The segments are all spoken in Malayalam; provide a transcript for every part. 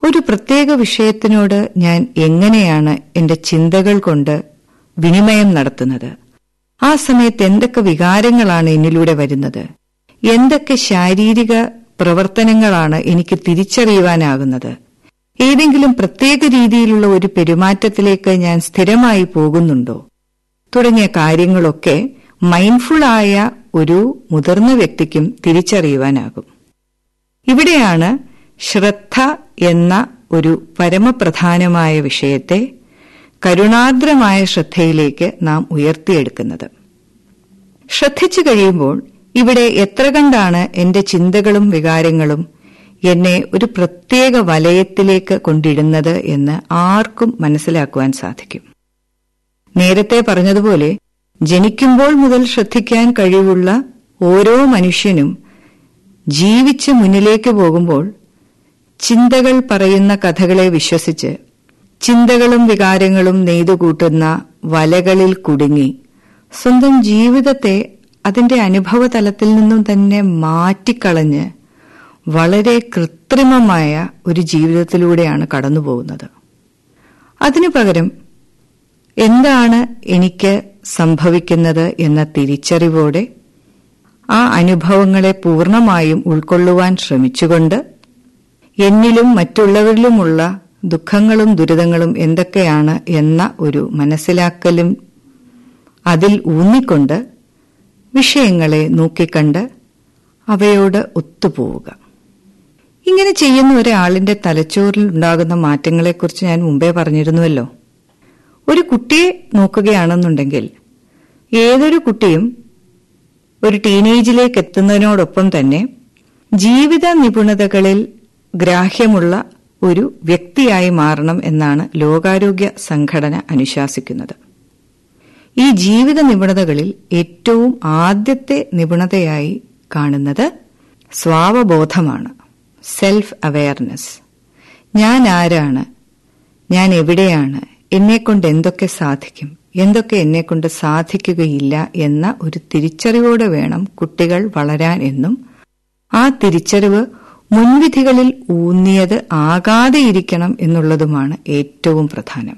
ഒരു പ്രത്യേക വിഷയത്തിനോട് ഞാൻ എങ്ങനെയാണ് എന്റെ ചിന്തകൾ കൊണ്ട് വിനിമയം നടത്തുന്നത് ആ സമയത്ത് എന്തൊക്കെ വികാരങ്ങളാണ് എന്നിലൂടെ വരുന്നത് എന്തൊക്കെ ശാരീരിക പ്രവർത്തനങ്ങളാണ് എനിക്ക് തിരിച്ചറിയുവാനാകുന്നത് ഏതെങ്കിലും പ്രത്യേക രീതിയിലുള്ള ഒരു പെരുമാറ്റത്തിലേക്ക് ഞാൻ സ്ഥിരമായി പോകുന്നുണ്ടോ തുടങ്ങിയ കാര്യങ്ങളൊക്കെ മൈൻഡ്ഫുള്ളായ ഒരു മുതിർന്ന വ്യക്തിക്കും തിരിച്ചറിയുവാനാകും ഇവിടെയാണ് ശ്രദ്ധ എന്ന ഒരു പരമപ്രധാനമായ വിഷയത്തെ കരുണാർദ്രമായ ശ്രദ്ധയിലേക്ക് നാം ഉയർത്തിയെടുക്കുന്നത് ശ്രദ്ധിച്ചു കഴിയുമ്പോൾ ഇവിടെ എത്ര കണ്ടാണ് എന്റെ ചിന്തകളും വികാരങ്ങളും എന്നെ ഒരു പ്രത്യേക വലയത്തിലേക്ക് കൊണ്ടിടുന്നത് എന്ന് ആർക്കും മനസ്സിലാക്കുവാൻ സാധിക്കും നേരത്തെ പറഞ്ഞതുപോലെ ജനിക്കുമ്പോൾ മുതൽ ശ്രദ്ധിക്കാൻ കഴിവുള്ള ഓരോ മനുഷ്യനും ജീവിച്ച് മുന്നിലേക്ക് പോകുമ്പോൾ ചിന്തകൾ പറയുന്ന കഥകളെ വിശ്വസിച്ച് ചിന്തകളും വികാരങ്ങളും നെയ്തുകൂട്ടുന്ന വലകളിൽ കുടുങ്ങി സ്വന്തം ജീവിതത്തെ അതിന്റെ അനുഭവതലത്തിൽ നിന്നും തന്നെ മാറ്റിക്കളഞ്ഞ് വളരെ കൃത്രിമമായ ഒരു ജീവിതത്തിലൂടെയാണ് കടന്നുപോകുന്നത് അതിനു പകരം എന്താണ് എനിക്ക് സംഭവിക്കുന്നത് എന്ന തിരിച്ചറിവോടെ ആ അനുഭവങ്ങളെ പൂർണ്ണമായും ഉൾക്കൊള്ളുവാൻ ശ്രമിച്ചുകൊണ്ട് എന്നിലും മറ്റുള്ളവരിലുമുള്ള ദുഃഖങ്ങളും ദുരിതങ്ങളും എന്തൊക്കെയാണ് എന്ന ഒരു മനസ്സിലാക്കലും അതിൽ ഊന്നിക്കൊണ്ട് വിഷയങ്ങളെ നോക്കിക്കണ്ട് അവയോട് ഒത്തുപോവുക ഇങ്ങനെ ചെയ്യുന്ന ഒരാളിന്റെ തലച്ചോറിൽ ഉണ്ടാകുന്ന മാറ്റങ്ങളെക്കുറിച്ച് ഞാൻ മുമ്പേ പറഞ്ഞിരുന്നുവല്ലോ ഒരു കുട്ടിയെ നോക്കുകയാണെന്നുണ്ടെങ്കിൽ ഏതൊരു കുട്ടിയും ഒരു ടീനേജിലേക്ക് എത്തുന്നതിനോടൊപ്പം തന്നെ ജീവിത നിപുണതകളിൽ ഗ്രാഹ്യമുള്ള ഒരു വ്യക്തിയായി മാറണം എന്നാണ് ലോകാരോഗ്യ സംഘടന അനുശാസിക്കുന്നത് ഈ ജീവിത നിപുണതകളിൽ ഏറ്റവും ആദ്യത്തെ നിപുണതയായി കാണുന്നത് സ്വാവബോധമാണ് സെൽഫ് അവയർനെസ് ഞാൻ ആരാണ് ഞാൻ എവിടെയാണ് എന്നെക്കൊണ്ട് എന്തൊക്കെ സാധിക്കും എന്തൊക്കെ എന്നെക്കൊണ്ട് സാധിക്കുകയില്ല എന്ന ഒരു തിരിച്ചറിവോടെ വേണം കുട്ടികൾ വളരാൻ എന്നും ആ തിരിച്ചറിവ് മുൻവിധികളിൽ ഊന്നിയത് ആകാതെയിരിക്കണം എന്നുള്ളതുമാണ് ഏറ്റവും പ്രധാനം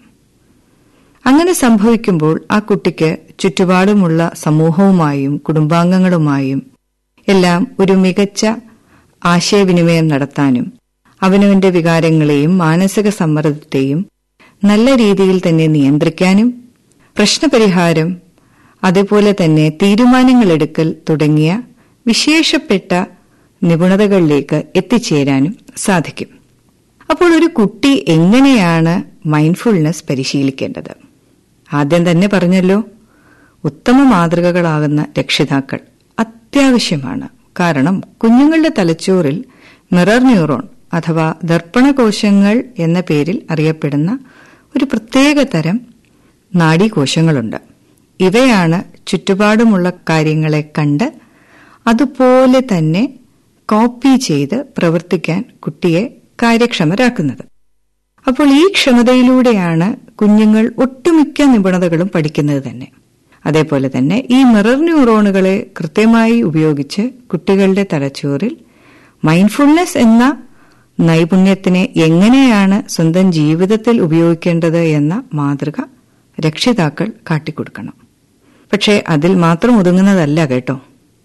അങ്ങനെ സംഭവിക്കുമ്പോൾ ആ കുട്ടിക്ക് ചുറ്റുപാടുമുള്ള സമൂഹവുമായും കുടുംബാംഗങ്ങളുമായും എല്ലാം ഒരു മികച്ച ആശയവിനിമയം നടത്താനും അവനവന്റെ വികാരങ്ങളെയും മാനസിക സമ്മർദ്ദത്തെയും നല്ല രീതിയിൽ തന്നെ നിയന്ത്രിക്കാനും പ്രശ്നപരിഹാരം അതേപോലെ തന്നെ തീരുമാനങ്ങളെടുക്കൽ തുടങ്ങിയ വിശേഷപ്പെട്ട നിപുണതകളിലേക്ക് എത്തിച്ചേരാനും സാധിക്കും അപ്പോൾ ഒരു കുട്ടി എങ്ങനെയാണ് മൈൻഡ്ഫുൾനെസ് പരിശീലിക്കേണ്ടത് ആദ്യം തന്നെ പറഞ്ഞല്ലോ ഉത്തമ മാതൃകകളാകുന്ന രക്ഷിതാക്കൾ അത്യാവശ്യമാണ് കാരണം കുഞ്ഞുങ്ങളുടെ തലച്ചോറിൽ മിറർ ന്യൂറോൺ അഥവാ ദർപ്പണകോശങ്ങൾ എന്ന പേരിൽ അറിയപ്പെടുന്ന ഒരു പ്രത്യേക തരം നാഡീകോശങ്ങളുണ്ട് ഇവയാണ് ചുറ്റുപാടുമുള്ള കാര്യങ്ങളെ കണ്ട് അതുപോലെ തന്നെ കോപ്പി ചെയ്ത് പ്രവർത്തിക്കാൻ കുട്ടിയെ കാര്യക്ഷമരാക്കുന്നത് അപ്പോൾ ഈ ക്ഷമതയിലൂടെയാണ് കുഞ്ഞുങ്ങൾ ഒട്ടുമിക്ക നിപുണതകളും പഠിക്കുന്നത് തന്നെ അതേപോലെ തന്നെ ഈ മിറർ ന്യൂറോണുകളെ കൃത്യമായി ഉപയോഗിച്ച് കുട്ടികളുടെ തലച്ചോറിൽ മൈൻഡ്ഫുൾനെസ് എന്ന നൈപുണ്യത്തിനെ എങ്ങനെയാണ് സ്വന്തം ജീവിതത്തിൽ ഉപയോഗിക്കേണ്ടത് എന്ന മാതൃക രക്ഷിതാക്കൾ കാട്ടിക്കൊടുക്കണം പക്ഷേ അതിൽ മാത്രം ഒതുങ്ങുന്നതല്ല കേട്ടോ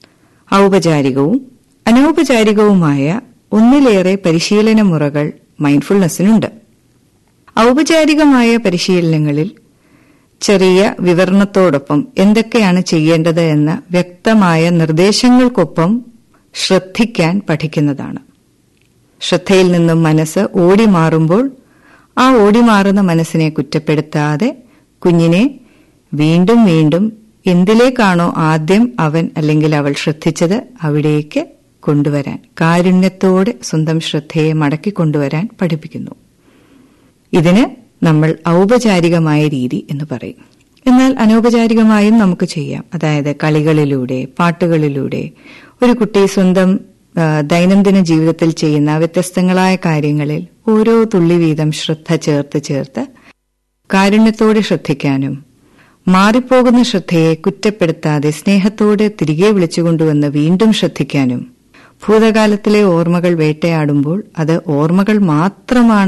ഔപചാരികവും അനൗപചാരികവുമായ ഒന്നിലേറെ പരിശീലന മുറകൾ മൈൻഡ്ഫുൾനെസ്സിനുണ്ട് ഔപചാരികമായ പരിശീലനങ്ങളിൽ ചെറിയ വിവരണത്തോടൊപ്പം എന്തൊക്കെയാണ് ചെയ്യേണ്ടത് എന്ന വ്യക്തമായ നിർദ്ദേശങ്ങൾക്കൊപ്പം ശ്രദ്ധിക്കാൻ പഠിക്കുന്നതാണ് ശ്രദ്ധയിൽ നിന്നും മനസ്സ് ഓടിമാറുമ്പോൾ ആ ഓടിമാറുന്ന മനസ്സിനെ കുറ്റപ്പെടുത്താതെ കുഞ്ഞിനെ വീണ്ടും വീണ്ടും എന്തിലേക്കാണോ ആദ്യം അവൻ അല്ലെങ്കിൽ അവൾ ശ്രദ്ധിച്ചത് അവിടേക്ക് കൊണ്ടുവരാൻ കാരുണ്യത്തോടെ സ്വന്തം ശ്രദ്ധയെ മടക്കി കൊണ്ടുവരാൻ പഠിപ്പിക്കുന്നു ഇതിന് നമ്മൾ ഔപചാരികമായ രീതി എന്ന് പറയും എന്നാൽ അനൗപചാരികമായും നമുക്ക് ചെയ്യാം അതായത് കളികളിലൂടെ പാട്ടുകളിലൂടെ ഒരു കുട്ടി സ്വന്തം ദൈനംദിന ജീവിതത്തിൽ ചെയ്യുന്ന വ്യത്യസ്തങ്ങളായ കാര്യങ്ങളിൽ ഓരോ തുള്ളി വീതം ശ്രദ്ധ ചേർത്ത് ചേർത്ത് കാരുണ്യത്തോടെ ശ്രദ്ധിക്കാനും മാറിപ്പോകുന്ന ശ്രദ്ധയെ കുറ്റപ്പെടുത്താതെ സ്നേഹത്തോടെ തിരികെ വിളിച്ചുകൊണ്ടുവന്ന് വീണ്ടും ശ്രദ്ധിക്കാനും ഭൂതകാലത്തിലെ ഓർമ്മകൾ വേട്ടയാടുമ്പോൾ അത് ഓർമ്മകൾ മാത്രമാണ്